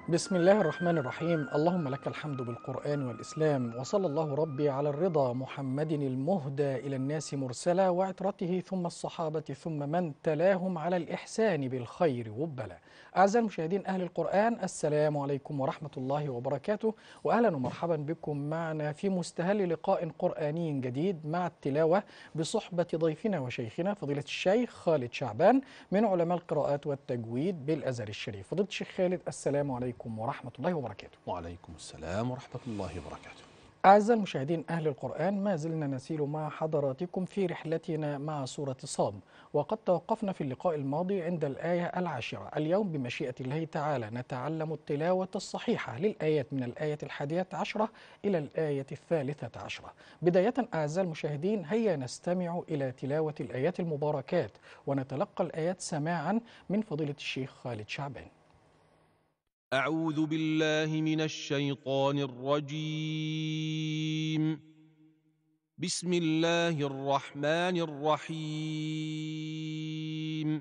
بسم الله الرحمن الرحيم اللهم لك الحمد بالقرآن والإسلام وصلى الله ربي على الرضا محمد المهدى إلى الناس مرسلا وعترته ثم الصحابة ثم من تلاهم على الإحسان بالخير والبلاء أعزائي المشاهدين أهل القرآن السلام عليكم ورحمة الله وبركاته وأهلا ومرحبا بكم معنا في مستهل لقاء قرآني جديد مع التلاوة بصحبة ضيفنا وشيخنا فضيلة الشيخ خالد شعبان من علماء القراءات والتجويد بالأزهر الشريف فضيلة الشيخ خالد السلام عليكم ورحمة الله وبركاته وعليكم السلام ورحمة الله وبركاته أعزائي المشاهدين أهل القرآن ما زلنا نسير مع حضراتكم في رحلتنا مع سورة صاد وقد توقفنا في اللقاء الماضي عند الآية العاشرة اليوم بمشيئة الله تعالى نتعلم التلاوة الصحيحة للآيات من الآية الحادية عشرة إلى الآية الثالثة عشرة بداية أعزائي المشاهدين هيا نستمع إلى تلاوة الآيات المباركات ونتلقى الآيات سماعا من فضيلة الشيخ خالد شعبان أعوذ بالله من الشيطان الرجيم بسم الله الرحمن الرحيم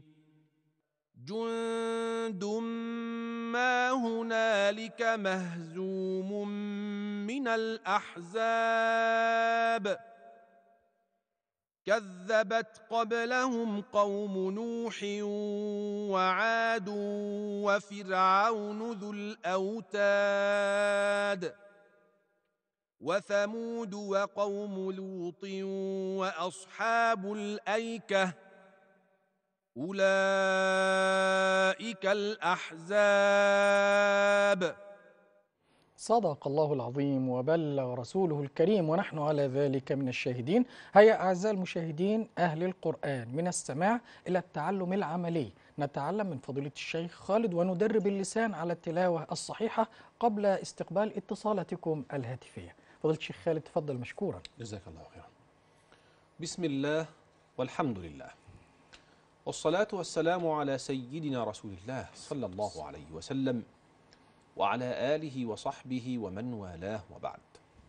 جند ما هنالك مهزوم من الأحزاب كذبت قبلهم قوم نوح وعاد وفرعون ذو الاوتاد وثمود وقوم لوط واصحاب الايكه اولئك الاحزاب صدق الله العظيم وبلغ رسوله الكريم ونحن على ذلك من الشاهدين هيا أعزائي المشاهدين أهل القرآن من السماع إلى التعلم العملي نتعلم من فضيلة الشيخ خالد وندرب اللسان على التلاوة الصحيحة قبل استقبال اتصالاتكم الهاتفية فضيلة الشيخ خالد تفضل مشكورا جزاك الله خيرا بسم الله والحمد لله والصلاة والسلام على سيدنا رسول الله صلى الله عليه وسلم وعلى آله وصحبه ومن والاه وبعد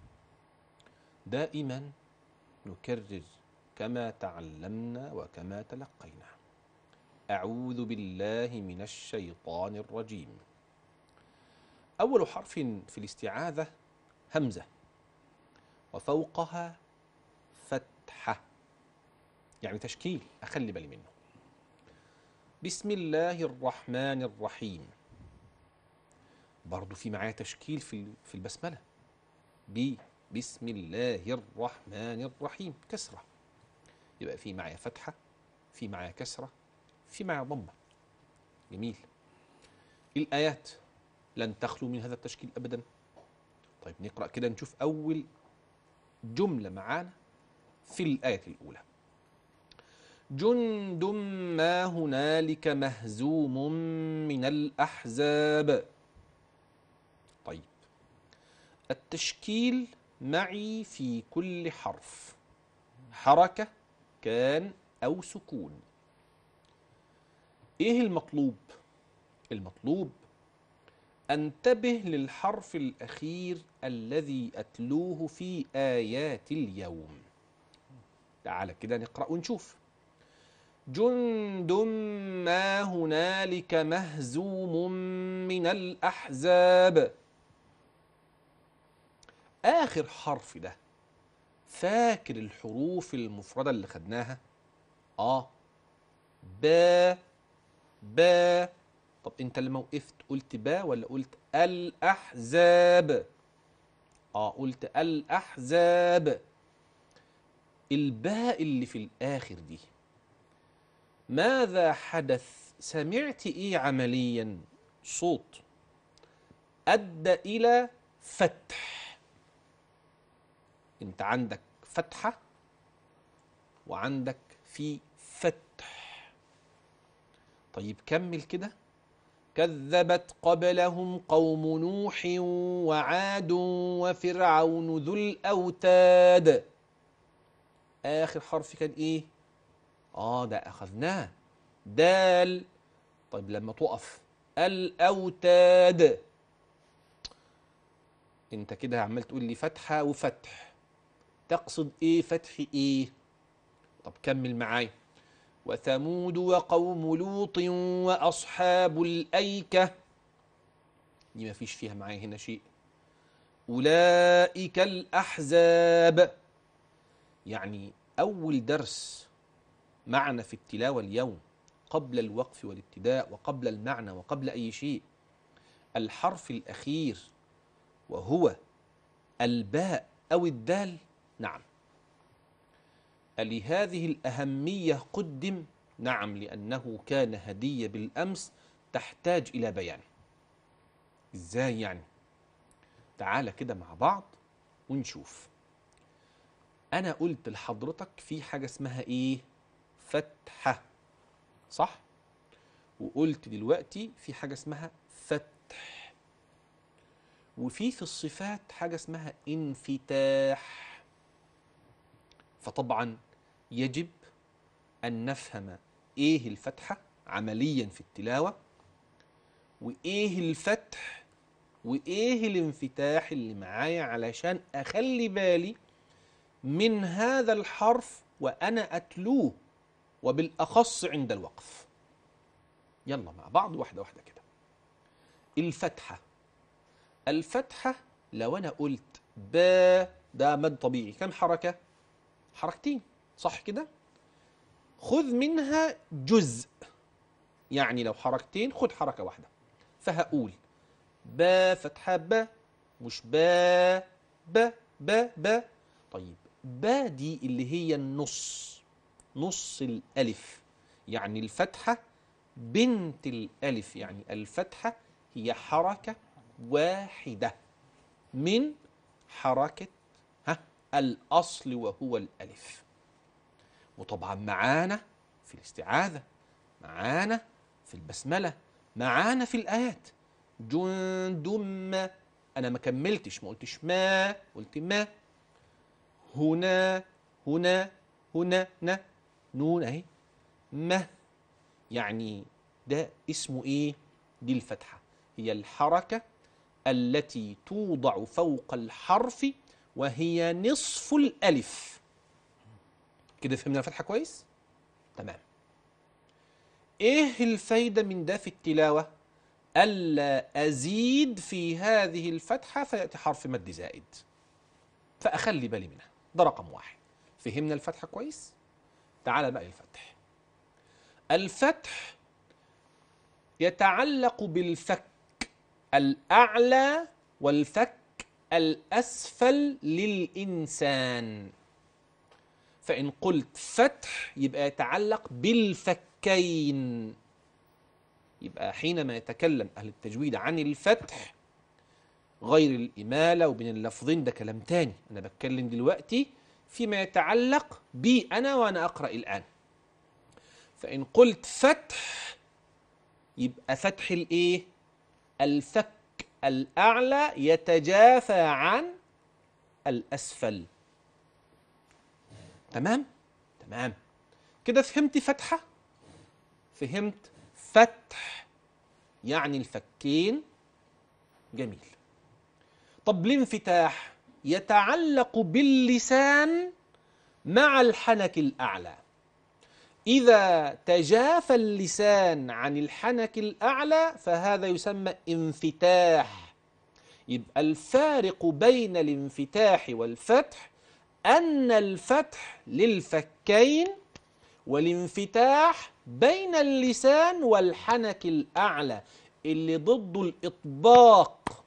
دائما نكرر كما تعلمنا وكما تلقينا أعوذ بالله من الشيطان الرجيم أول حرف في الاستعاذة همزة وفوقها فتحة يعني تشكيل أخلي بالي منه بسم الله الرحمن الرحيم برضو في معايا تشكيل في في البسملة ب بسم الله الرحمن الرحيم كسرة يبقى في معايا فتحة في معايا كسرة في معايا ضمة جميل الآيات لن تخلو من هذا التشكيل أبدا طيب نقرأ كده نشوف أول جملة معانا في الآية الأولى جند ما هنالك مهزوم من الأحزاب طيب التشكيل معي في كل حرف حركة كان أو سكون إيه المطلوب؟ المطلوب أنتبه للحرف الأخير الذي أتلوه في آيات اليوم تعال كده نقرأ ونشوف جند ما هنالك مهزوم من الأحزاب آخر حرف ده فاكر الحروف المفردة اللي خدناها؟ آه با با طب أنت لما وقفت قلت با ولا قلت الأحزاب؟ آه قلت الأحزاب الباء اللي في الآخر دي ماذا حدث؟ سمعت إيه عمليا؟ صوت أدى إلى فتح انت عندك فتحة وعندك في فتح طيب كمل كده كذبت قبلهم قوم نوح وعاد وفرعون ذو الأوتاد آخر حرف كان إيه؟ آه ده أخذناه دال طيب لما تقف الأوتاد انت كده عمال تقول لي فتحة وفتح تقصد ايه فتح ايه طب كمل معايا وثمود وقوم لوط واصحاب الايكه دي ما فيش فيها معايا هنا شيء أولئك الأحزاب يعني أول درس معنا في التلاوة اليوم قبل الوقف والابتداء وقبل المعنى وقبل أي شيء الحرف الأخير وهو الباء أو الدال نعم لهذه الأهمية قدم نعم لأنه كان هدية بالأمس تحتاج إلى بيان إزاي يعني تعالى كده مع بعض ونشوف أنا قلت لحضرتك في حاجة اسمها إيه فتحة صح وقلت دلوقتي في حاجة اسمها فتح وفي في الصفات حاجة اسمها انفتاح فطبعا يجب أن نفهم إيه الفتحة عمليا في التلاوة وإيه الفتح وإيه الانفتاح اللي معايا علشان أخلي بالي من هذا الحرف وأنا أتلوه وبالأخص عند الوقف يلا مع بعض واحدة واحدة كده الفتحة الفتحة لو أنا قلت با ده مد طبيعي كم حركة؟ حركتين صح كده؟ خذ منها جزء يعني لو حركتين خذ حركة واحدة فهقول با فتحة با مش با با با با طيب با دي اللي هي النص نص الألف يعني الفتحة بنت الألف يعني الفتحة هي حركة واحدة من حركة ها الأصل وهو الألف وطبعا معانا في الاستعاذة معانا في البسملة معانا في الآيات جند ما أنا ما كملتش ما قلتش ما قلت ما هنا هنا هنا نا نون أهي ما يعني ده اسمه إيه دي الفتحة هي الحركة التي توضع فوق الحرف وهي نصف الألف كده فهمنا الفتحة كويس؟ تمام ايه الفايدة من ده في التلاوة؟ ألا أزيد في هذه الفتحة فيأتي حرف مد زائد فأخلي بالي منها ده رقم واحد فهمنا الفتحة كويس؟ تعال بقى الفتح الفتح يتعلق بالفك الأعلى والفك الأسفل للإنسان فإن قلت فتح يبقى يتعلق بالفكين يبقى حينما يتكلم أهل التجويد عن الفتح غير الإمالة وبين اللفظين ده كلام تاني أنا بتكلم دلوقتي فيما يتعلق بي أنا وأنا أقرأ الآن فإن قلت فتح يبقى فتح الإيه؟ الفك الأعلى يتجافى عن الأسفل تمام؟ تمام كده فهمت فتحة؟ فهمت فتح يعني الفكين جميل طب الانفتاح يتعلق باللسان مع الحنك الأعلى إذا تجافى اللسان عن الحنك الأعلى فهذا يسمى انفتاح يبقى الفارق بين الانفتاح والفتح أن الفتح للفكين والانفتاح بين اللسان والحنك الأعلى اللي ضد الإطباق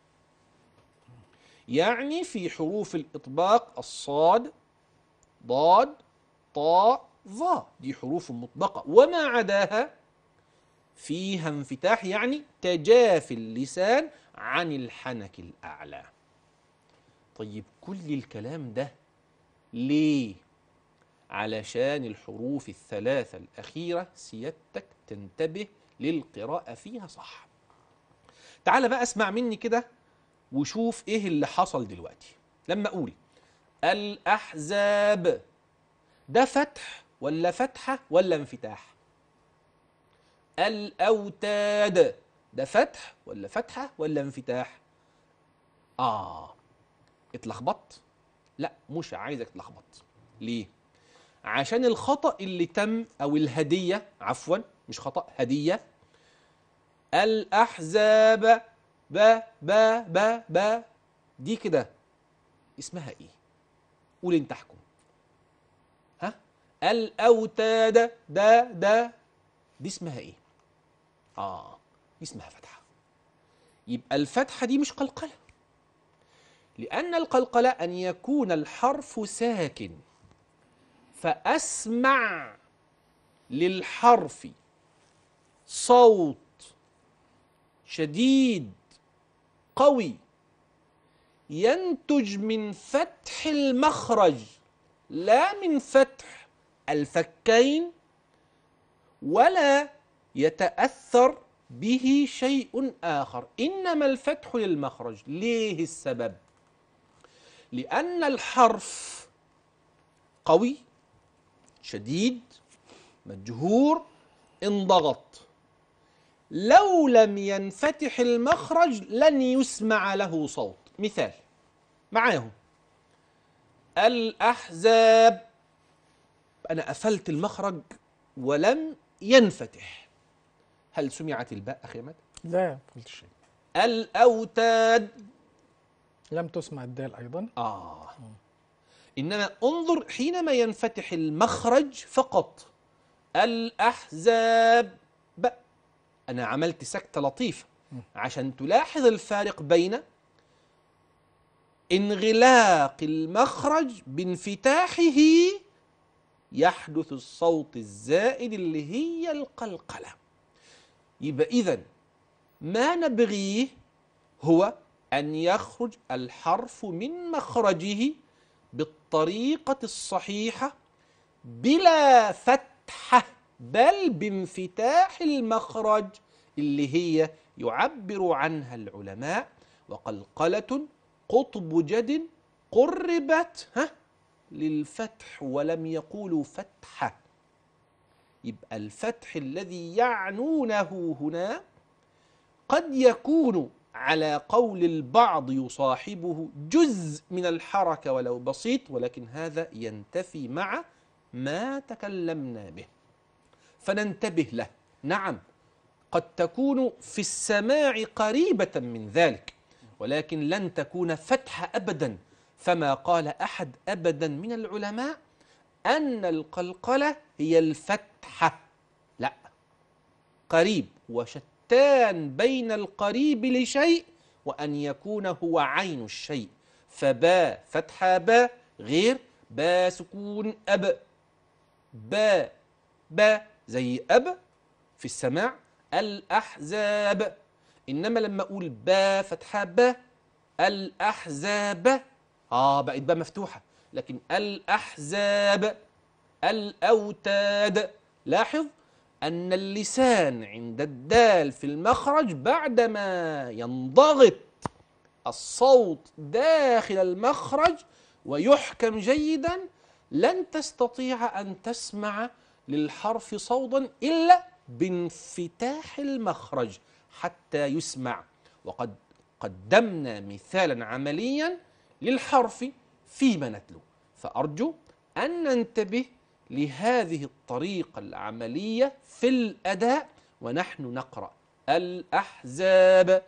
يعني في حروف الإطباق الصاد ضاد طاء ظا دي حروف مطبقة وما عداها فيها انفتاح يعني تجافي اللسان عن الحنك الأعلى طيب كل الكلام ده ليه؟ علشان الحروف الثلاثة الأخيرة سيادتك تنتبه للقراءة فيها صح تعال بقى اسمع مني كده وشوف ايه اللي حصل دلوقتي لما اقول الأحزاب ده فتح ولا فتحة ولا انفتاح الأوتاد ده فتح ولا فتحة ولا انفتاح آه اتلخبطت لا مش عايزك تلخبط ليه عشان الخطأ اللي تم أو الهدية عفوا مش خطأ هدية الأحزاب با با با با دي كده اسمها ايه قول انت احكم ها الاوتاد دا دا دي اسمها ايه اه دي اسمها فتحه يبقى الفتحه دي مش قلقله لان القلقله ان يكون الحرف ساكن فاسمع للحرف صوت شديد قوي ينتج من فتح المخرج لا من فتح الفكين ولا يتاثر به شيء اخر انما الفتح للمخرج ليه السبب لان الحرف قوي شديد مجهور انضغط لو لم ينفتح المخرج لن يسمع له صوت مثال معاهم الأحزاب أنا قفلت المخرج ولم ينفتح هل سمعت الباء أخي أحمد؟ لا قلت شيء الأوتاد لم تسمع الدال أيضا آه إنما انظر حينما ينفتح المخرج فقط الأحزاب أنا عملت سكتة لطيفة عشان تلاحظ الفارق بين انغلاق المخرج بانفتاحه يحدث الصوت الزائد اللي هي القلقلة يبقى إذا ما نبغيه هو أن يخرج الحرف من مخرجه بالطريقة الصحيحة بلا فتحة بل بانفتاح المخرج اللي هي يعبر عنها العلماء وقلقلة قطب جد قربت ها للفتح ولم يقولوا فتحة يبقى الفتح الذي يعنونه هنا قد يكون على قول البعض يصاحبه جزء من الحركة ولو بسيط ولكن هذا ينتفي مع ما تكلمنا به فننتبه له نعم قد تكون في السماع قريبة من ذلك ولكن لن تكون فتحة أبدا فما قال أحد أبدا من العلماء أن القلقلة هي الفتحة لا قريب وشتان بين القريب لشيء وأن يكون هو عين الشيء فبا فتحة با غير با سكون أب با با زي أب في السماع الأحزاب إنما لما أقول با فتحة با الأحزاب آه بقت با مفتوحة لكن الأحزاب الأوتاد لاحظ أن اللسان عند الدال في المخرج بعدما ينضغط الصوت داخل المخرج ويحكم جيدا لن تستطيع أن تسمع للحرف صوتا إلا بانفتاح المخرج حتى يسمع وقد قدمنا مثالا عمليا للحرف فيما نتلو فأرجو أن ننتبه لهذه الطريقة العملية في الأداء ونحن نقرأ الأحزاب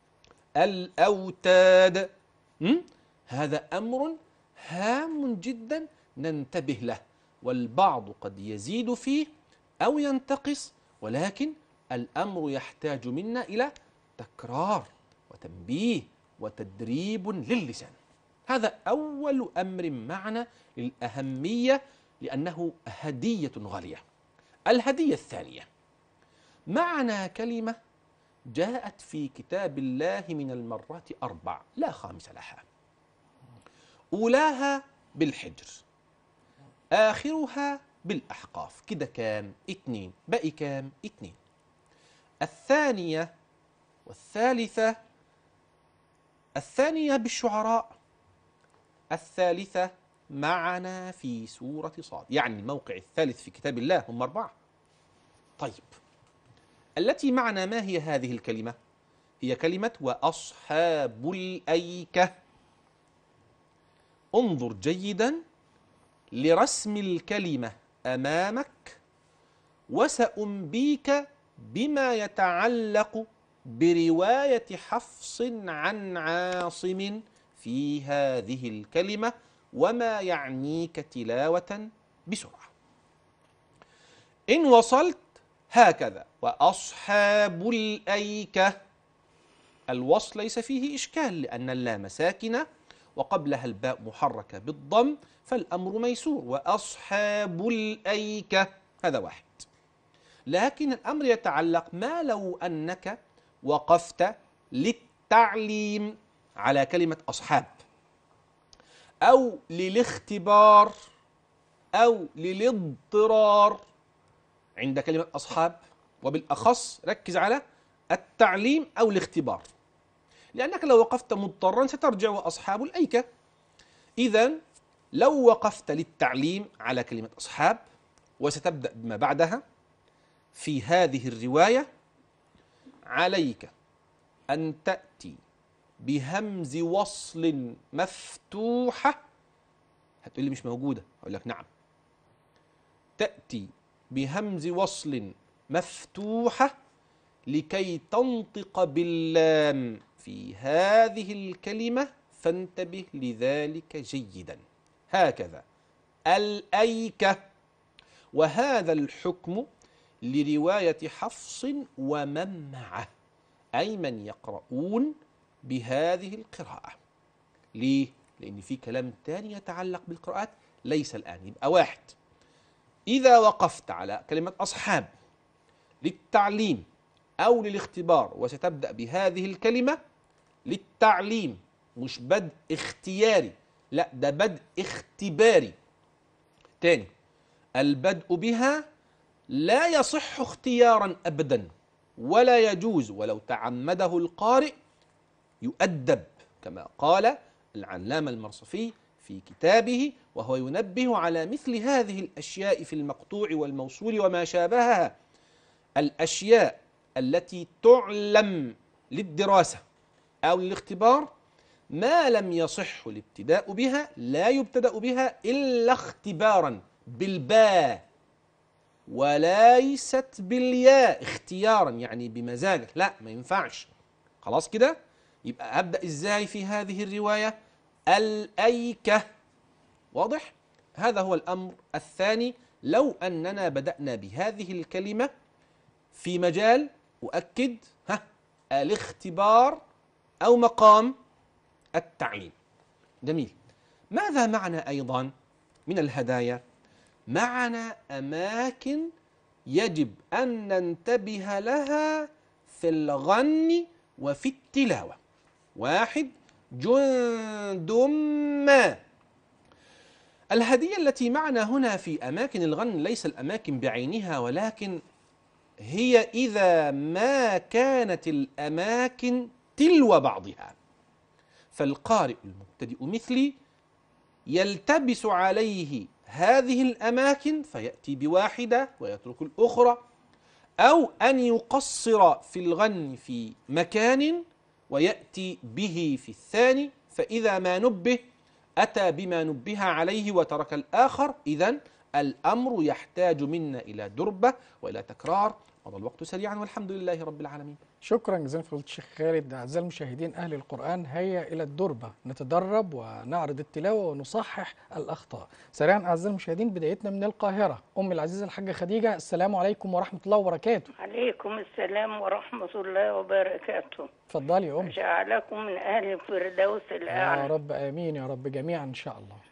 الأوتاد م? هذا أمر هام جدا ننتبه له والبعض قد يزيد فيه أو ينتقص ولكن الأمر يحتاج منا إلى تكرار وتنبيه وتدريب للسان هذا أول أمر معنا للأهمية لأنه هدية غالية الهدية الثانية معنى كلمة جاءت في كتاب الله من المرات أربع لا خامس لها أولاها بالحجر آخرها بالأحقاف كده كام اتنين باقي كام اتنين الثانية والثالثة الثانية بالشعراء الثالثة معنا في سورة صاد يعني الموقع الثالث في كتاب الله هم أربعة طيب التي معنا ما هي هذه الكلمة هي كلمة وأصحاب الأيكة انظر جيدا لرسم الكلمة أمامك وسأنبيك بما يتعلق برواية حفص عن عاصم في هذه الكلمة وما يعنيك تلاوة بسرعة إن وصلت هكذا وأصحاب الأيكة الوصل ليس فيه إشكال لأن اللام ساكنة وقبلها الباء محركة بالضم فالأمر ميسور وأصحاب الأيكة هذا واحد لكن الأمر يتعلق ما لو أنك وقفت للتعليم على كلمة أصحاب أو للاختبار أو للاضطرار عند كلمة أصحاب وبالأخص ركز على التعليم أو الاختبار لأنك لو وقفت مضطرا سترجع وأصحاب الأيكة إذا لو وقفت للتعليم على كلمة أصحاب وستبدأ بما بعدها في هذه الرواية عليك أن تأتي بهمز وصل مفتوحة هتقول لي مش موجودة أقول لك نعم تأتي بهمز وصل مفتوحة لكي تنطق باللام في هذه الكلمة فانتبه لذلك جيدا هكذا الأيكة وهذا الحكم لرواية حفص ومن معه أي من يقرؤون بهذه القراءة ليه؟ لأن في كلام تاني يتعلق بالقراءات ليس الآن يبقى واحد إذا وقفت على كلمة أصحاب للتعليم أو للاختبار وستبدأ بهذه الكلمة للتعليم مش بدء اختياري لا ده بدء اختباري تاني البدء بها لا يصح اختيارا أبدا ولا يجوز ولو تعمده القارئ يؤدب كما قال العلامة المرصفي في كتابه وهو ينبه على مثل هذه الأشياء في المقطوع والموصول وما شابهها الأشياء التي تعلم للدراسة أو للاختبار ما لم يصح الابتداء بها لا يبتدأ بها إلا اختبارا بالباء وليست بالياء اختيارا يعني بمزاجك لا ما ينفعش خلاص كده يبقى أبدأ إزاي في هذه الرواية الأيكة واضح هذا هو الأمر الثاني لو أننا بدأنا بهذه الكلمة في مجال أؤكد ها الاختبار أو مقام التعليم جميل ماذا معنى أيضا من الهدايا معنى أماكن يجب أن ننتبه لها في الغن وفي التلاوة واحد جند ما الهدية التي معنا هنا في أماكن الغن ليس الأماكن بعينها ولكن هي إذا ما كانت الأماكن تلو بعضها فالقارئ المبتدئ مثلي يلتبس عليه هذه الأماكن فيأتي بواحدة ويترك الأخرى أو أن يقصر في الغن في مكان ويأتي به في الثاني فإذا ما نبه أتى بما نبه عليه وترك الآخر إذا الأمر يحتاج منا إلى دربة وإلى تكرار مضى الوقت سريعا والحمد لله رب العالمين شكرا جزيلا فضيلة الشيخ خالد أعزائي المشاهدين أهل القرآن هيا إلى الدربة نتدرب ونعرض التلاوة ونصحح الأخطاء سريعا أعزائي المشاهدين بدايتنا من القاهرة أم العزيزة الحاجة خديجة السلام عليكم ورحمة الله وبركاته عليكم السلام ورحمة الله وبركاته اتفضلي يا أم جعلكم من أهل الفردوس يا الأعلى رب آمين يا رب جميعا إن شاء الله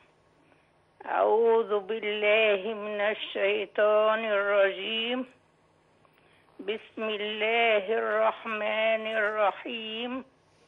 أعوذ بالله من الشيطان الرجيم بسم الله الرحمن الرحيم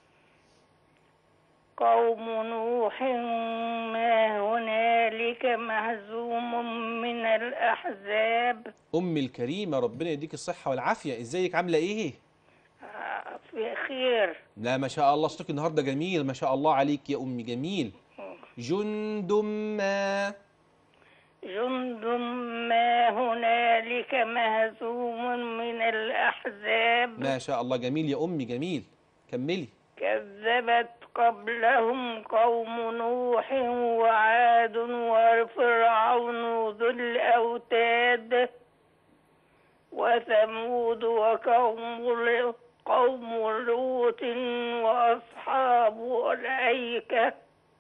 قوم نوح ما هنالك مهزوم من الأحزاب أم الكريمة ربنا يديك الصحة والعافية إزيك عاملة إيه؟ آه، في خير لا ما شاء الله صوتك النهاردة جميل ما شاء الله عليك يا أمي جميل جند ما جند ما هنالك مهزوم من الأحزاب ما شاء الله جميل يا أمي جميل كملي كذبت قبلهم قوم نوح وعاد وفرعون ذو الأوتاد وثمود وقوم قوم لوط وأصحاب الأيكة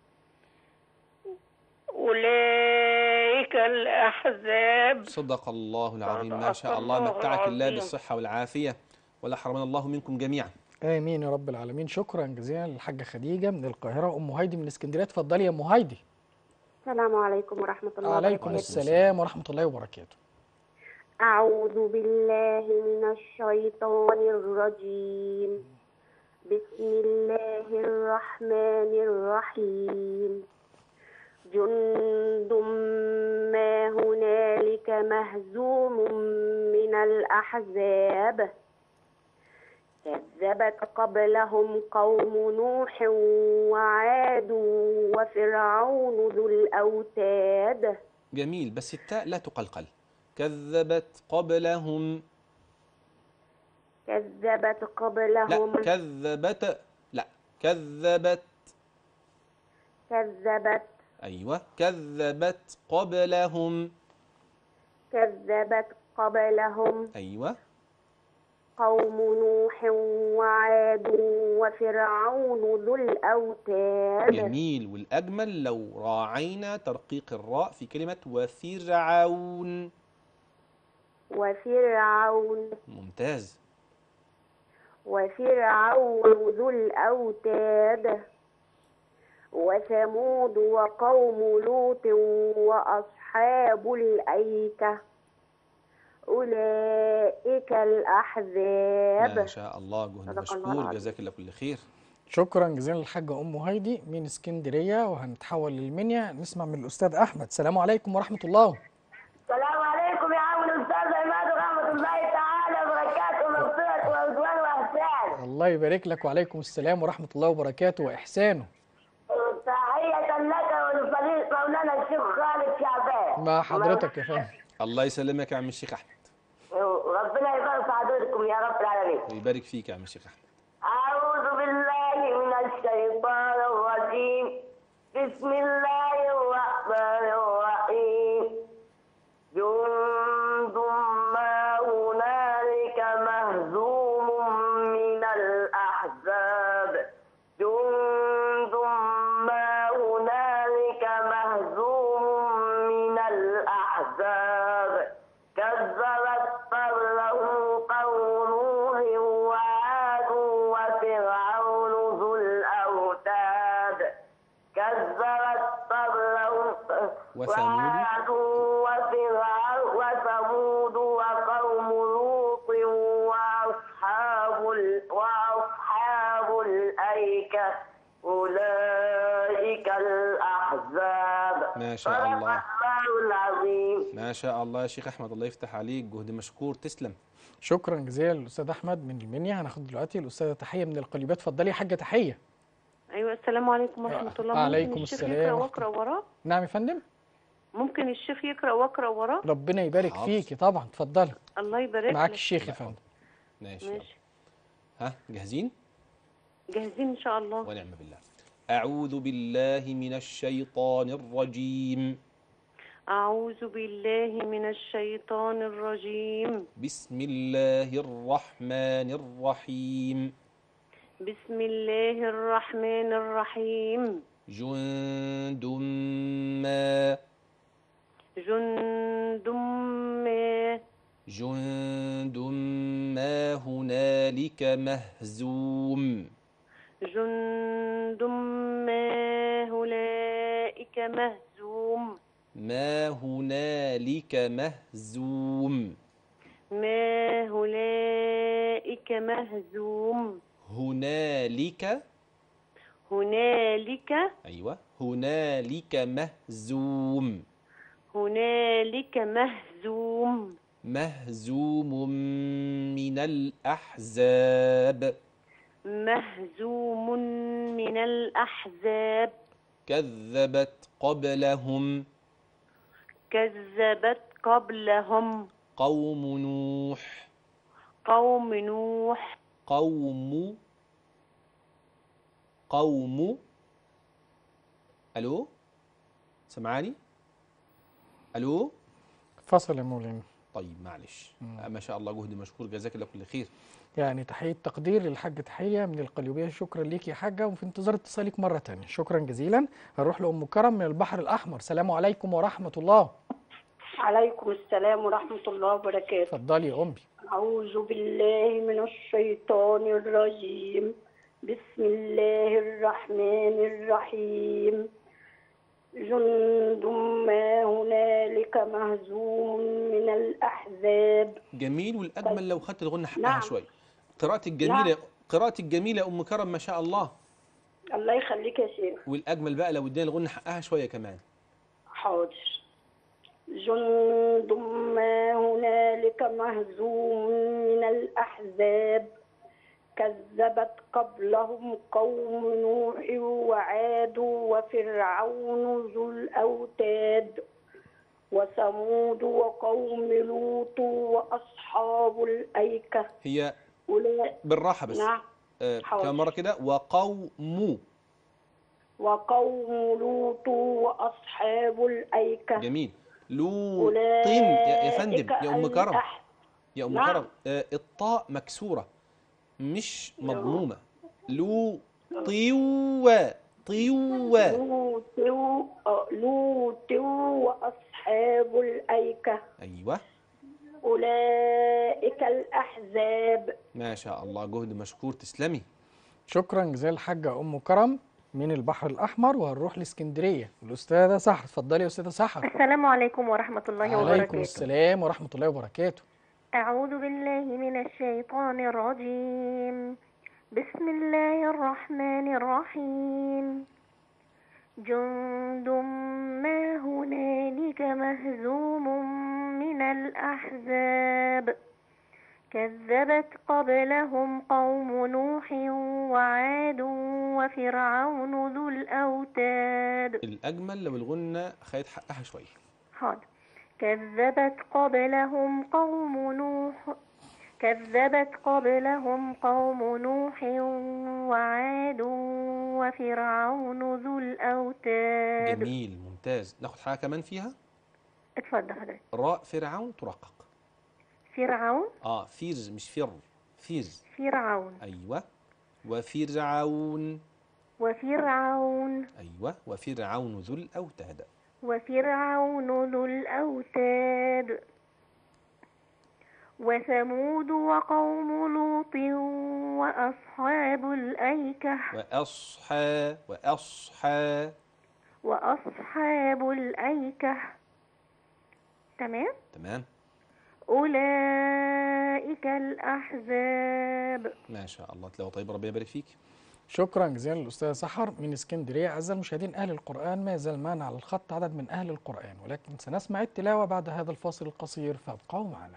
أولئك الأحزاب صدق الله العظيم صدق ما شاء الله الله متعك الله العظيم. بالصحة والعافية ولا حرمنا الله منكم جميعا امين يا رب العالمين شكرا جزيلا للحاجه خديجه من القاهره ام هايدي من اسكندريه اتفضلي يا ام هايدي السلام عليكم ورحمة الله عليكم وبركاته السلام ورحمه الله وبركاته أعوذ بالله من الشيطان الرجيم بسم الله الرحمن الرحيم جند ما هنالك مهزوم من الأحزاب كذبت قبلهم قوم نوح وعاد وفرعون ذو الأوتاد جميل بس التاء لا تقلقل كذبت قبلهم كذبت لا قبلهم كذبت لا كذبت كذبت أيوة كذبت قبلهم كذبت قبلهم أيوة قوم نوح وعاد وفرعون ذو الأوتاد جميل والأجمل لو راعينا ترقيق الراء في كلمة وفرعون وفرعون ممتاز وفرعون ذو الأوتاد وثمود وقوم لوط وأصحاب الأيكة أولئك الأحزاب ما شاء الله جهد صدق الله مشكور العظيم. جزاك الله كل خير شكرا جزيلا للحاجه ام هايدي من اسكندريه وهنتحول للمنيا نسمع من الاستاذ احمد السلام عليكم ورحمه الله السلام عليكم يا عم الاستاذ عماد ورحمه الله تعالى وبركاته ومغفرة ورضوان واحسان الله يبارك لك وعليكم السلام ورحمه الله وبركاته واحسانه تحية لك ولفريق مولانا الشيخ خالد شعبان مع حضرتك يا فندم الله يسلمك يا عم الشيخ أحمد ربنا يبارك في حضرتكم يا رب العالمين ويبارك فيك يا عم الشيخ أحمد أعوذ بالله من الشيطان الرجيم بسم الله الرحمن الرحيم جند ما هنالك مهزوم من الأحزاب جند ما هنالك مهزوم من الأحزاب كذبت قبلهم قوم نوح وعاد وفرعون ذو الأوتاد كذبت قبلهم وثمود. وعاد وفرعون وثمود وقوم لوط وأصحاب ال- وأصحاب الأيكة أولئك الأحزاب ما شاء صدق الله. الله العظيم ما شاء الله يا شيخ أحمد الله يفتح عليك جهد مشكور تسلم شكرا جزيلا للاستاذ احمد من المنيا هناخد دلوقتي الاستاذه تحيه من القليوبات اتفضلي يا حاجه تحيه أيوة السلام عليكم ورحمة الله عليكم ممكن الشيخ السلام يقرأ ورحمة وأقرأ وراه نعم يا فندم ممكن الشيخ يقرأ وأقرأ وراه ربنا يبارك حاضر. فيكي طبعا اتفضلي الله يبارك معاك لك الشيخ يا فندم ماشي يلا. ماشي ها جاهزين جاهزين إن شاء الله ونعم بالله أعوذ بالله من الشيطان الرجيم أعوذ بالله من الشيطان الرجيم بسم الله الرحمن الرحيم بسم الله الرحمن الرحيم جند ما جند ما جند ما هنالك مهزوم جند ما هنالك مهزوم ما هنالك مهزوم ما هنالك مهزوم هنالك هنالك أيوة هنالك مهزوم هنالك مهزوم مهزوم من الأحزاب مهزوم من الأحزاب كذبت قبلهم كذبت قبلهم قوم نوح قوم نوح قوم قوم ألو سمعاني ألو فصل يا مولانا طيب معلش آه، ما شاء الله جهد مشكور جزاك الله كل خير يعني تحية تقدير للحاجة تحية من القليوبية شكرا ليك يا حاجة وفي انتظار اتصالك مرة تانية شكرا جزيلا هنروح لأم كرم من البحر الأحمر السلام عليكم ورحمة الله عليكم السلام ورحمة الله وبركاته اتفضلي يا أمي أعوذ بالله من الشيطان الرجيم بسم الله الرحمن الرحيم جند ما هنالك مهزوم من الأحزاب جميل والاجمل لو خدت الغنه حقها نعم. شويه قراءتك جميله نعم. قراءتك جميله يا ام كرم ما شاء الله الله يخليك يا شيخ والاجمل بقى لو ادينا الغنه حقها شويه كمان حاضر جند ما هنالك مهزوم من الأحزاب كذبت قبلهم قوم نوح وعاد وفرعون ذو الأوتاد وثمود وقوم لوط وأصحاب الأيكة هي أولئك بالراحه بس نعم آه حاضر. كم مره كده وقوم وقوم لوط وأصحاب الأيكة جميل لوط يا يا فندم يا ام أولئك كرم الأح- يا ام نعم. كرم آه الطاء مكسوره مش مضمومه لو طيوة طيوة لوط آه، لوط وأصحاب الأيكة ايوه أولئك الأحزاب ما شاء الله جهد مشكور تسلمي شكرا جزيلا الحاجة أم كرم من البحر الأحمر وهنروح لإسكندرية الأستاذة سحر اتفضلي يا أستاذة سحر السلام عليكم ورحمة الله عليكم وبركاته السلام ورحمة الله وبركاته أعوذ بالله من الشيطان الرجيم بسم الله الرحمن الرحيم جند ما هنالك مهزوم من الأحزاب كذبت قبلهم قوم نوح وعاد وفرعون ذو الأوتاد الاجمل لو الغنه خدت حقها شويه حاضر كذبت قبلهم قوم نوح كذبت قبلهم قوم نوح وعاد وفرعون ذو الأوتاد جميل ممتاز ناخد حاجه كمان فيها اتفضل حضرتك راء فرعون ترقق فرعون اه فيرز مش فر فيرز فرعون ايوه وفرعون وفرعون ايوه وفرعون ذو الاوتاد وفرعون ذو الأوتاد وثمود وقوم لوط وأصحاب الأيكة واصحى واصحى وأصحاب الأيكة تمام تمام أولئك الأحزاب ما شاء الله تلاقوا طيب ربنا يبارك فيك شكرا جزيلا للأستاذة سحر من اسكندرية أعزائي المشاهدين أهل القرآن ما يزال معنا على الخط عدد من أهل القرآن ولكن سنسمع التلاوة بعد هذا الفاصل القصير فابقوا معنا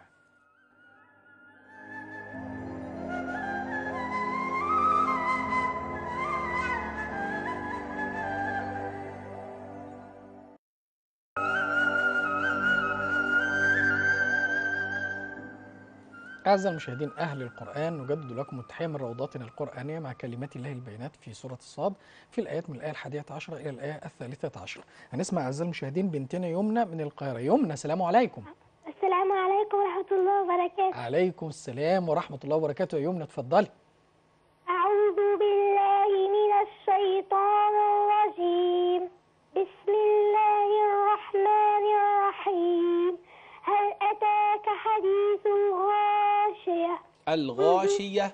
أعزائي المشاهدين أهل القرآن نجدد لكم التحية من روضاتنا القرآنية مع كلمات الله البينات في سورة الصاد في الآيات من الآية الحادية عشرة إلى الآية الثالثة عشرة هنسمع أعزائي المشاهدين بنتنا يمنى من القاهرة يمنى السلام عليكم السلام عليكم ورحمة الله وبركاته عليكم السلام ورحمة الله وبركاته يا يمنى اتفضلي أعوذ بالله من الشيطان الرجيم بسم الله الرحمن الرحيم هل أتاك حديث الغاشية الغاشية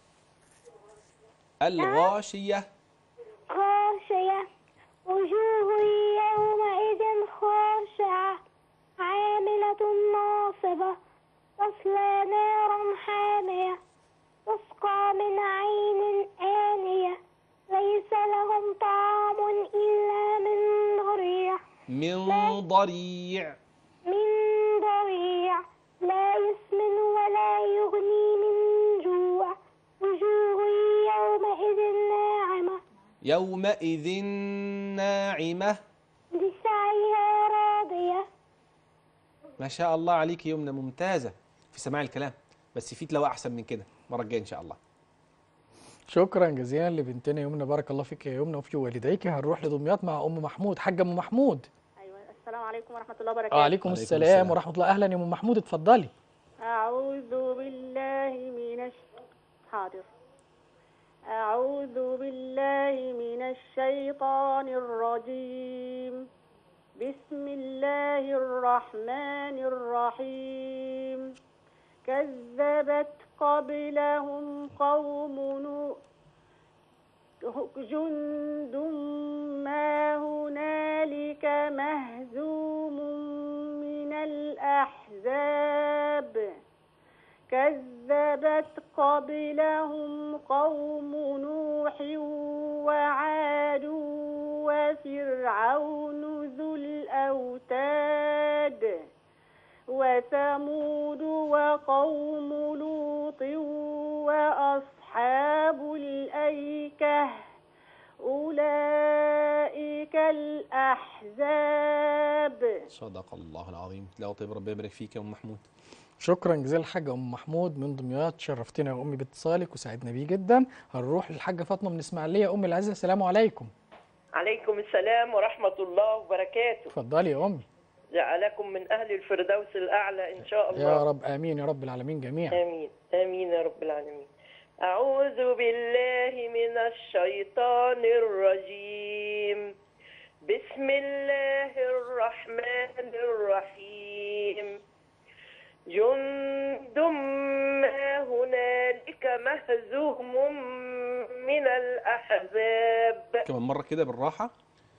الغاشية غاشية وجوه يومئذ خاشعة عاملة ناصبة تصلى نارا حامية تسقى من عين آنية ليس لهم طعام إلا من ضريع من ضريع من ضريع لا يسمن ولا يغني من جوع وجوه يومئذ ناعمة يومئذ ناعمة لسعيها راضية ما شاء الله عليك يا يمنى ممتازة في سماع الكلام بس في تلاوة أحسن من كده المرة الجاية إن شاء الله شكرا جزيلا لبنتنا يمنى بارك الله فيك يا يمنى وفي والديك هنروح لدمياط مع أم محمود حاجة أم محمود أيوة السلام عليكم ورحمة الله وبركاته وعليكم عليكم السلام السلام. ورحمة الله أهلا يا أم محمود اتفضلي أعوذ بالله من الش... حاضر أعوذ بالله من الشيطان الرجيم بسم الله الرحمن الرحيم كذبت قبلهم قوم نوح جند ما هنالك مهزوم من الأحزاب كذبت قبلهم قوم نوح وعاد وفرعون ذو الأوتاد وثمود وقوم لوط وأصحاب الأيكة أولئك الأحزاب صدق الله العظيم لا طيب ربنا يبارك فيك يا ام محمود شكرا جزيلا الحاجة أم محمود من دمياط شرفتنا يا أمي باتصالك وسعدنا بيه جدا هنروح للحاجة فاطمة من إسماعيلية أم العزة السلام عليكم عليكم السلام ورحمة الله وبركاته اتفضلي يا أمي جعلكم من أهل الفردوس الأعلى إن شاء الله يا رب آمين يا رب العالمين جميعا آمين آمين يا رب العالمين أعوذ بالله من الشيطان الرجيم بسم الله الرحمن الرحيم جند ما هنالك مهزوم من الأحزاب كمان مره كده بالراحه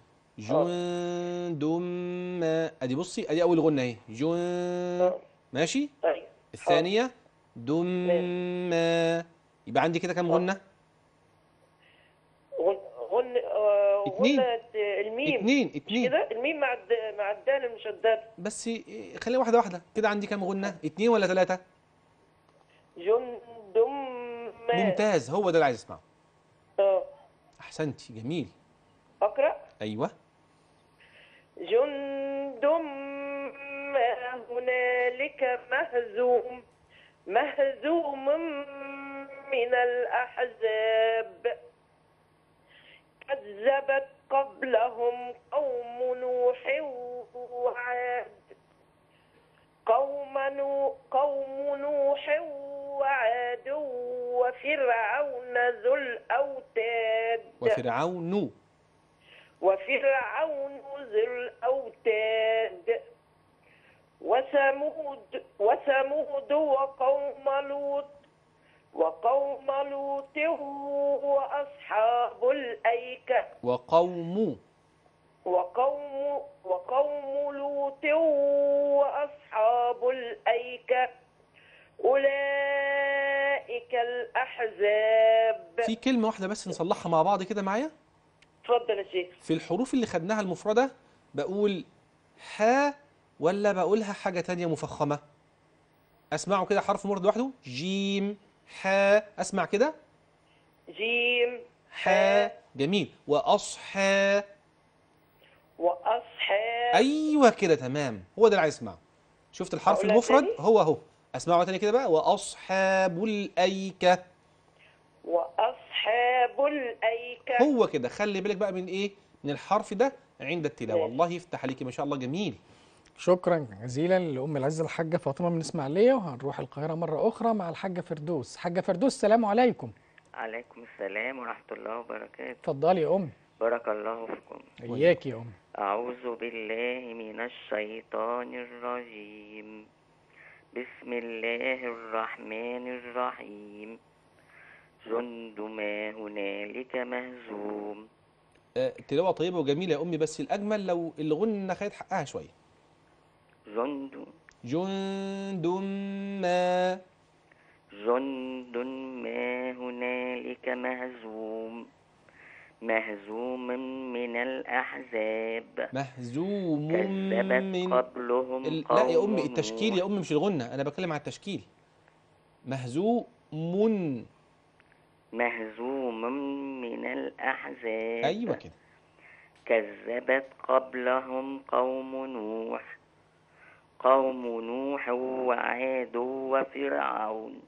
جند ما ادي بصي ادي اول غنه اهي جند ماشي طيب الثانيه دم ما يبقى عندي كده كام غنه غن غن آه، اتنين. غنة الميم اتنين مش اتنين كده الميم مع الد... مع الدال المشددة بس إيه، خلينا واحده واحده كده عندي كام غنه اتنين ولا ثلاثه جند ما ممتاز هو ده اللي عايز اسمعه اه احسنتي جميل اقرا ايوه جند ما هنالك مهزوم مهزوم من الأحزاب كذبت قبلهم قوم نوح وعاد قوم نو قوم نوح وعاد وفرعون ذو الأوتاد وفرعون وفرعون ذي الأوتاد وثمود وثمود وقوم لوط وقوم لوط وأصحاب الأيكة وقوم وقوم وقوم لوط وأصحاب الأيكة أولئك الأحزاب في كلمه واحده بس نصلحها مع بعض كده معايا اتفضل يا شيخ في الحروف اللي خدناها المفردة بقول ح ولا بقولها حاجة تانية مفخمة أسمعه كده حرف مفرد لوحده جيم ح أسمع كده جيم ح جميل وأصحى وأصحاب أيوة كده تمام هو ده اللي عايز أسمعه شفت الحرف أقولها المفرد تاني؟ هو أهو أسمعه تاني كده بقى وأصحاب الأيكة وأصحاب الأيكة هو كده خلي بالك بقى من إيه من الحرف ده عند التلاوة ماشي. الله يفتح عليكي ما شاء الله جميل شكرا جزيلا لأم العزة الحاجة فاطمة من إسماعيلية وهنروح القاهرة مرة أخرى مع الحاجة فردوس حاجة فردوس السلام عليكم عليكم السلام ورحمة الله وبركاته اتفضلي يا أمي بارك الله فيكم إياك يا أمي أعوذ بالله من الشيطان الرجيم بسم الله الرحمن الرحيم جند ما هنالك مهزوم آه، التلاوة طيبة وجميلة يا أمي بس الأجمل لو الغنة خدت حقها شوية جند جند ما جند ما هنالك مهزوم مهزوم من الأحزاب مهزوم كذبت من قبلهم ال... لا يا قوم أمي التشكيل يا أمي مش الغنة أنا بتكلم على التشكيل مهزوم مهزوم من الأحزاب أيوة كده كذبت قبلهم قوم نوح قوم نوح وعاد وفرعون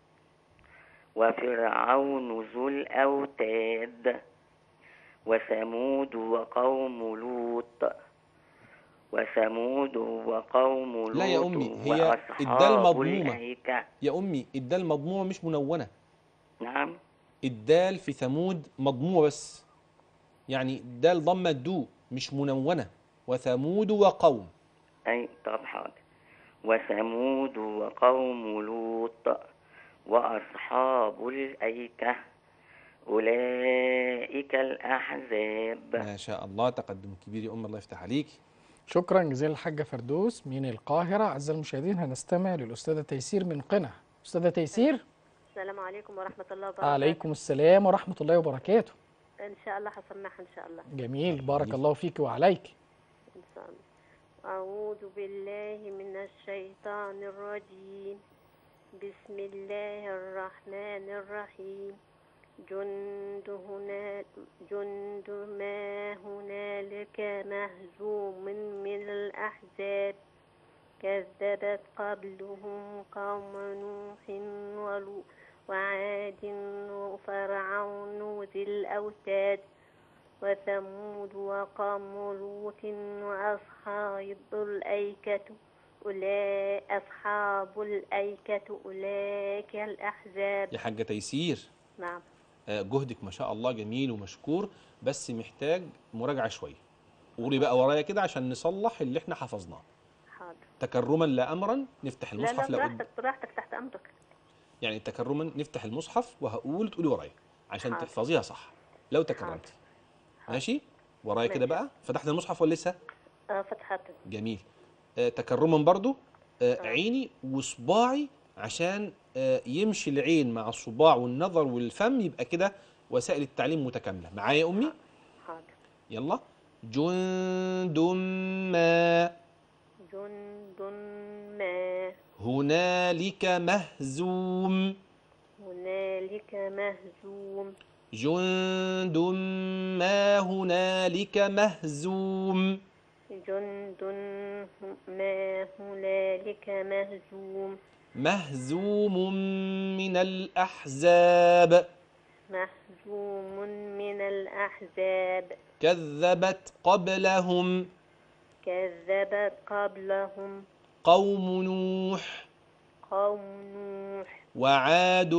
وفرعون ذو الأوتاد وثمود وقوم لوط وثمود وقوم لوط لا يا أمي هي وأصحاب الدال مضمومة الأيكة يا أمي الدال مضمومة مش منونة نعم الدال في ثمود مضمومة بس يعني الدال ضمة دو مش منونة وثمود وقوم أي طب حاضر وثمود وقوم لوط وأصحاب الأيكة أولئك الأحزاب ما شاء الله تقدم كبير يا أم الله يفتح عليك شكرا جزيلا الحاجة فردوس من القاهرة أعزائي المشاهدين هنستمع للأستاذة تيسير من قنا أستاذة تيسير السلام عليكم ورحمة الله وبركاته عليكم السلام ورحمة الله وبركاته إن شاء الله هسمعها إن شاء الله جميل بارك الله فيك وعليك إن شاء الله أعوذ بالله من الشيطان الرجيم بسم الله الرحمن الرحيم جند هنا جند ما هنالك مهزوم من الأحزاب كذبت قبلهم قوم نوح ولو وعاد وفرعون ذي الأوتاد وثمود وقوم لوط وأصحاب الأيكة أولئك أصحاب الأيكة أولئك الأحزاب يا حاجة تيسير نعم آه، جهدك ما شاء الله جميل ومشكور بس محتاج مراجعة شوية قولي بقى ورايا كده عشان نصلح اللي احنا حفظناه حاضر تكرما لا أمرا نفتح لا المصحف لا لا براحتك براحتك تحت أمرك يعني تكرما نفتح المصحف وهقول تقولي ورايا عشان حاضر. تحفظيها صح لو تكرمتي ماشي ورايا كده بقى فتحت المصحف ولا لسه آه فتحت جميل آه تكرما برضو آه عيني وصباعي عشان آه يمشي العين مع الصباع والنظر والفم يبقى كده وسائل التعليم متكاملة معايا يا أمي حاضر يلا جند ما جند ما هنالك مهزوم هنالك مهزوم جند ما هنالك مهزوم جند ما هنالك مهزوم مهزوم من الأحزاب مهزوم من الأحزاب كذبت قبلهم كذبت قبلهم قوم نوح قوم نوح وعاد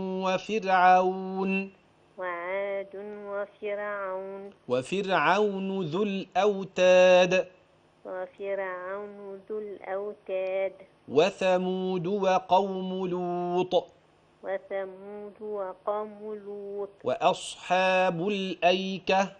وفرعون وعاد وفرعون وفرعون ذو الأوتاد وفرعون ذو الأوتاد وثمود وقوم لوط وثمود وقوم لوط وأصحاب الأيكة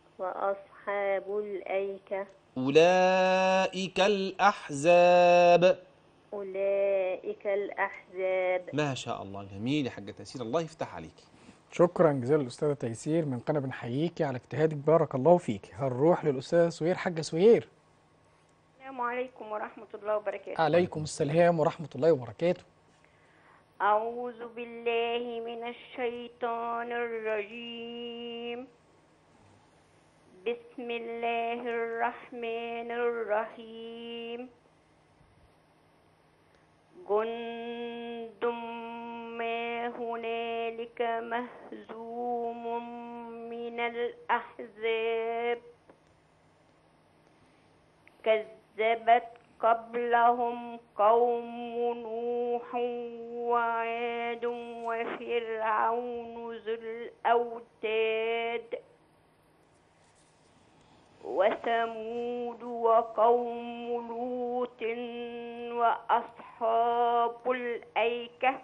وأصحاب الأيكة أولئك الأحزاب أولئك الأحزاب ما شاء الله جميل يا حاجة تيسير الله يفتح عليك شكرا جزيلا الأستاذة تيسير من قنا بنحييكي على اجتهادك بارك الله فيك هنروح للأستاذة سوير حاجة سوير السلام عليكم ورحمة الله وبركاته عليكم السلام ورحمة الله وبركاته أعوذ بالله من الشيطان الرجيم بسم الله الرحمن الرحيم جند ما هنالك مهزوم من الأحزاب كذبت قبلهم قوم نوح وعاد وفرعون ذو الأوتاد وثمود وقوم لوط وأصحاب الأيكة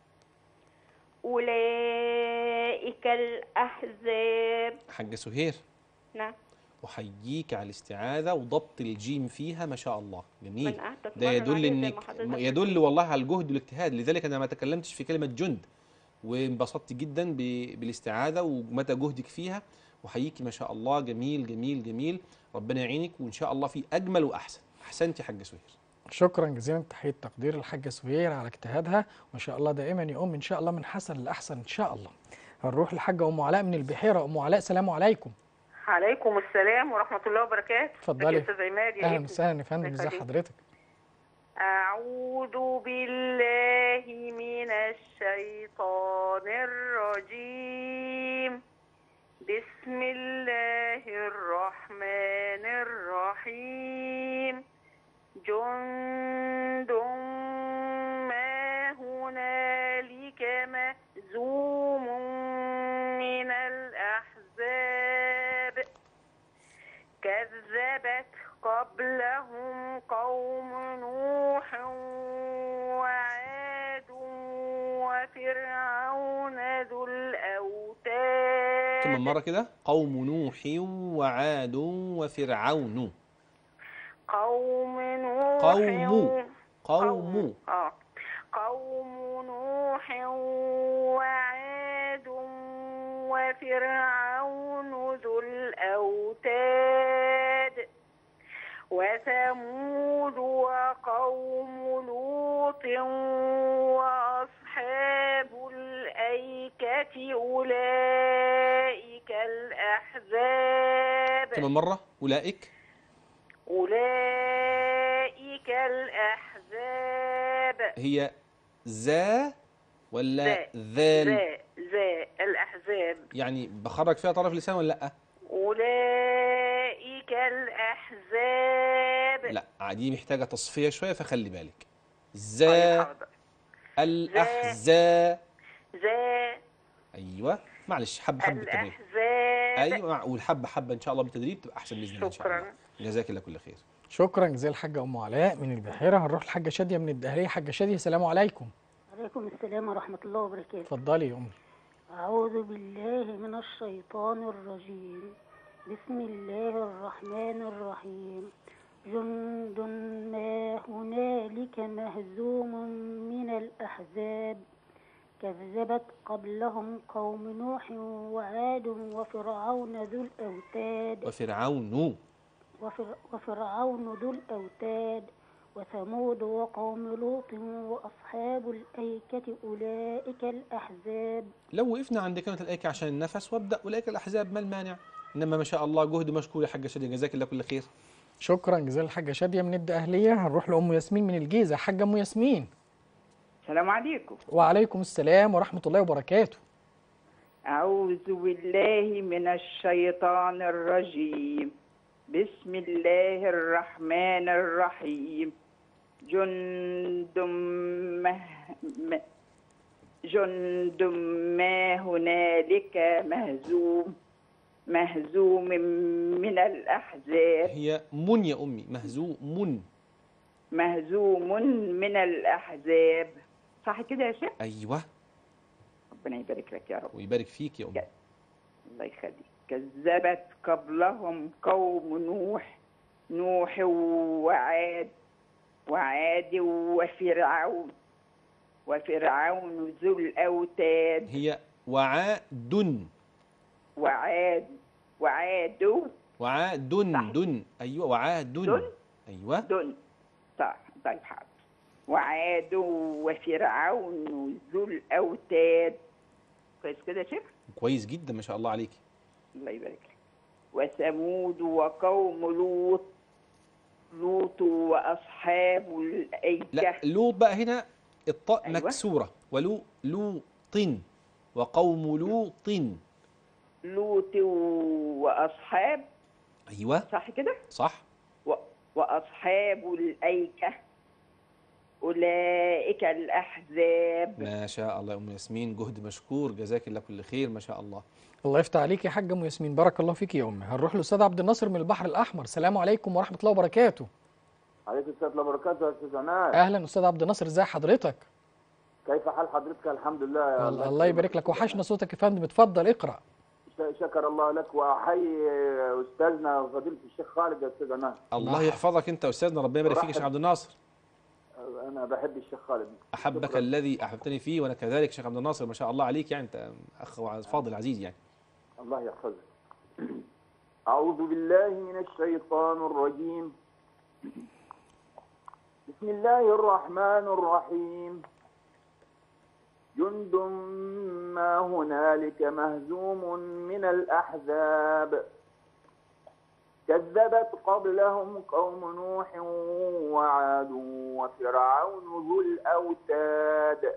أولئك الأحزاب حاجة سهير نعم أحييك على الاستعاذة وضبط الجيم فيها ما شاء الله جميل من قعدت ده أتمرن يدل عليها زي انك ما حضرتك يدل والله على الجهد والاجتهاد لذلك انا ما تكلمتش في كلمة جند وانبسطت جدا ب- بالاستعاذة ومدى جهدك فيها وحييكي ما شاء الله جميل جميل جميل ربنا يعينك وان شاء الله في اجمل واحسن احسنتي يا حاجة سهير شكرا جزيلا تحية تقدير الحاجة سوير على اجتهادها وإن شاء الله دائما يا أم إن شاء الله من حسن لأحسن إن شاء الله هنروح لحاجة أم علاء من البحيرة أم علاء سلام عليكم عليكم السلام ورحمة الله وبركاته اتفضلي. ازيك يا أستاذ عماد يا أهلا ابني؟ وسهلا يا فندم الله ازي يخليك. حضرتك أعوذ بالله من الشيطان الرجيم بسم الله الرحمن الرحيم جند ما هنالك مهزوم كذبت قبلهم قوم نوح وعاد وفرعون ذو الأوتاد كمان مرة كده قوم نوح وعاد وفرعون قوم نوح قوم قوم آه. قوم نوح وعاد وفرعون ذو الأوتاد وثمود وقوم لوط وأصحاب الأيكة أولئك الأحزاب كمان مرة أولئك أولئك الأحزاب هي ذا ولا ذا ذال ذا ذا الأحزاب يعني بخرج فيها طرف لسان ولا لأ أولئك الأحزاب لا دي محتاجة تصفية شوية فخلي بالك طيب ذا حاضر الأحزاب ذا أيوة معلش حبة حبة بالتدريب الأحزاب أيوة معقول حبة حبة إن شاء الله بالتدريب تبقى أحسن بإذن الله إن شاء الله شكرا جزاك الله كل خير شكرا جزيل الحاجة أم علاء من البحيرة هنروح الحاجة شادية من الدهرية حاجة شادية السلام عليكم عليكم السلام ورحمة الله وبركاته اتفضلي يا أمي أعوذ بالله من الشيطان الرجيم بسم الله الرحمن الرحيم جند ما هنالك مهزوم من الأحزاب كذبت قبلهم قوم نوح وعاد وفرعون ذو الأوتاد وفرعون وفر وفرعون ذو الأوتاد وثمود وقوم لوط وأصحاب الأيكة أولئك الأحزاب لو وقفنا عند كلمة الأيكة عشان النفس وابدأ أولئك الأحزاب ما المانع إنما ما شاء الله جهد مشكور يا حاجة شادية جزاك الله كل خير شكرا جزيل الحاجة شادية من الدقهلية هنروح لأم ياسمين من الجيزة حاجة أم ياسمين السلام عليكم وعليكم السلام ورحمة الله وبركاته أعوذ بالله من الشيطان الرجيم بسم الله الرحمن الرحيم جند ما م- جند ما هنالك مهزوم مهزوم من الأحزاب هي من يا أمي مهزوم من مهزوم من الأحزاب صح كده يا شيخ أيوة ربنا يبارك لك يا رب ويبارك فيك يا أمي الله يخليك كذبت قبلهم قوم نوح نوح وعاد وعاد وفرعون وفرعون ذو الأوتاد هي وعاد وعاد وعاد وعاد دن أيوة وعاد دن أيوة دن صح طيب حاضر وعاد وفرعون ذو الأوتاد كويس كده يا شيخ كويس جدا ما شاء الله عليك الله يبارك لك وثمود وقوم لوط لوط وأصحاب الأيكة لا لوط بقى هنا الطاء أيوة. مكسورة ولو لوط وقوم لوط لوط وأصحاب أيوة صح كده صح و... وأصحاب الأيكة أولئك الأحزاب ما شاء الله يا أم ياسمين جهد مشكور جزاك الله كل خير ما شاء الله الله يفتح عليك يا حاجة أم ياسمين بارك الله فيك يا أمي هنروح لأستاذ عبد الناصر من البحر الأحمر السلام عليكم ورحمة الله وبركاته عليكم السلام ورحمة الله وبركاته يا أستاذ عناد أهلا أستاذ عبد الناصر إزي حضرتك كيف حال حضرتك الحمد لله يا الله, الله يبارك لك وحشنا صوتك يا فندم اتفضل اقرأ ش- شكر الله لك وأحيي أستاذنا فضيلة الشيخ خالد يا أستاذ عناد الله يحفظك أنت يا أستاذنا ربنا يبارك فيك يا شيخ عبد الناصر أنا بحب الشيخ خالد أحبك شكراً. الذي أحببتني فيه وأنا كذلك شيخ عبد الناصر ما شاء الله عليك يعني أنت أخ فاضل عزيز يعني الله يحفظك أعوذ بالله من الشيطان الرجيم بسم الله الرحمن الرحيم جند ما هنالك مهزوم من الأحزاب كذبت قبلهم قوم نوح وعاد وفرعون ذو الأوتاد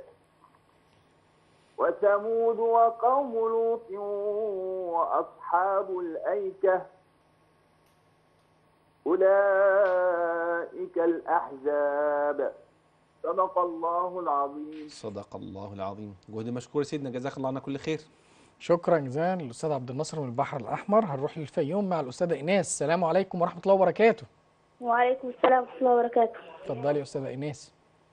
وثمود وقوم لوط وأصحاب الأيكة أولئك الأحزاب صدق الله العظيم صدق الله العظيم جهد مشكور يا سيدنا جزاك الله عنا كل خير شكرا جزيلا للاستاذ عبد الناصر من البحر الاحمر هنروح للفيوم مع الاستاذه ايناس السلام عليكم ورحمه الله وبركاته وعليكم السلام ورحمة الله وبركاته اتفضلي يا استاذه ايناس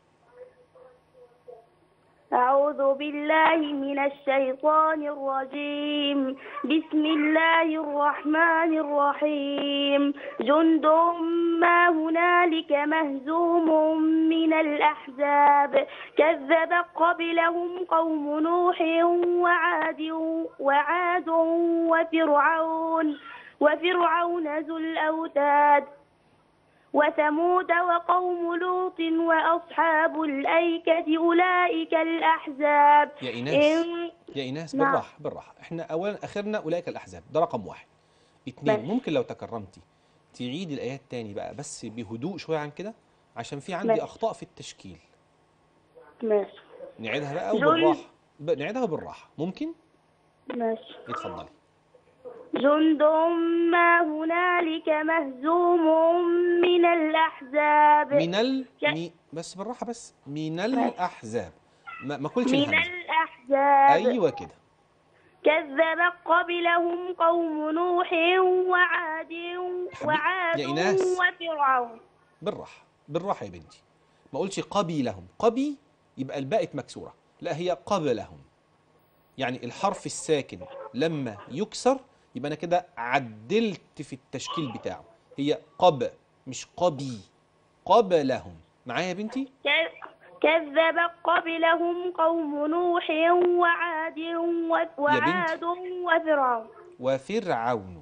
أعوذ بالله من الشيطان الرجيم بسم الله الرحمن الرحيم جند ما هنالك مهزوم من الأحزاب كذب قبلهم قوم نوح وعاد وعاد وفرعون وفرعون ذو الأوتاد وثمود وقوم لوط وأصحاب الأيكة أولئك الأحزاب يا ايناس إن يا ايناس نعم. بالراحه بالراحه احنا اولا اخرنا اولئك الاحزاب ده رقم واحد اتنين ماشي. ممكن لو تكرمتي تعيدي الايات تاني بقى بس بهدوء شويه عن كده عشان في عندي ماشي. اخطاء في التشكيل ماشي نعيدها بقى جل- وبالراحه ب- نعيدها بالراحه ممكن ماشي اتفضلي جند ما هنالك مهزوم من الأحزاب من ال ك- مي... بس بالراحه بس من الاحزاب ما, ما قلتش من الهمزه الأحزاب ايوه كده كذب قبلهم قوم نوح وعاد وعاد يا إيناس. وفرعون بالراحه بالراحه يا بنتي ما اقولش قبيلهم قبي يبقى الباء مكسوره لا هي قبلهم يعني الحرف الساكن لما يكسر يبقى انا كده عدلت في التشكيل بتاعه هي قب مش قبي قبلهم معايا يا بنتي ك- كذب قبلهم قوم نوح وعاد و- وعاد وفرعون وفرعون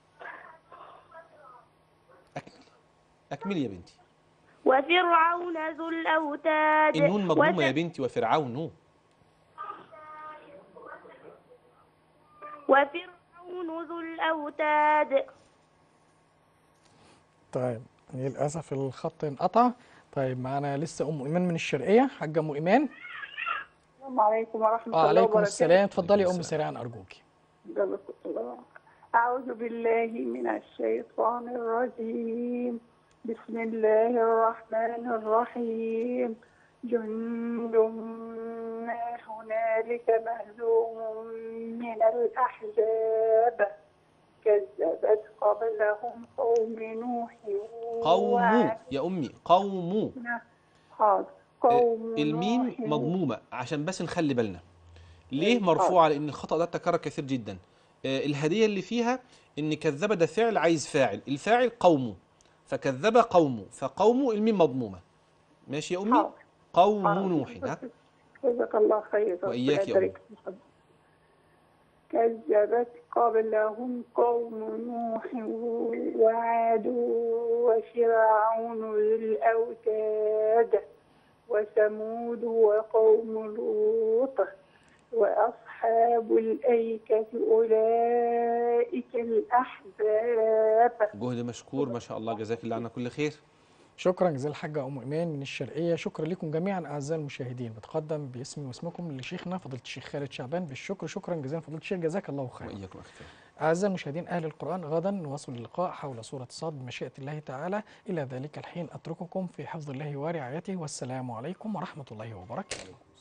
اكملي اكملي يا بنتي وفرعون ذو الأوتاد النون مضمومه وث- يا بنتي وفرعون وفرعون ذو الأوتاد طيب للاسف الخط انقطع طيب معانا لسه ام ايمان من الشرقيه حاجه ام ايمان السلام عليكم ورحمة الله وعليكم وبركاته السلام اتفضلي يا ام سريعا ارجوكي أعوذ بالله من الشيطان الرجيم بسم الله الرحمن الرحيم جند ما هنالك مهزوم من الأحزاب كذبت قبلهم قوم نوح قوم وعاد. يا امي قوم حاضر قوم الميم نوح مضمومه عشان بس نخلي بالنا ليه مرفوعه لان الخطا ده تكرر كثير جدا آه، الهديه اللي فيها ان كذب ده فعل عايز فاعل الفاعل قوم فكذب قوم فقوم الميم مضمومه ماشي يا امي حاضر. قوم حاضر. نوح ها جزاك الله خير وإياك يا ربنا يبارك فيك. كذبت قبلهم قوم نوح وعاد وفرعون ذو الأوتاد وثمود وقوم لوط وأصحاب الأيكة أولئك الأحزاب جهد مشكور ما شاء الله جزاك الله عنا كل خير شكرا جزيلا الحاجة أم إيمان من الشرقية شكرا لكم جميعا أعزائي المشاهدين بتقدم باسمي واسمكم لشيخنا فضيلة الشيخ خالد شعبان بالشكر شكرا جزيلا فضيلة الشيخ جزاك الله خيرا وإياكم أختي أعزائي المشاهدين أهل القرآن غدا نواصل اللقاء حول سورة صاد بمشيئة الله تعالى إلى ذلك الحين أترككم في حفظ الله ورعايته والسلام عليكم ورحمة الله وبركاته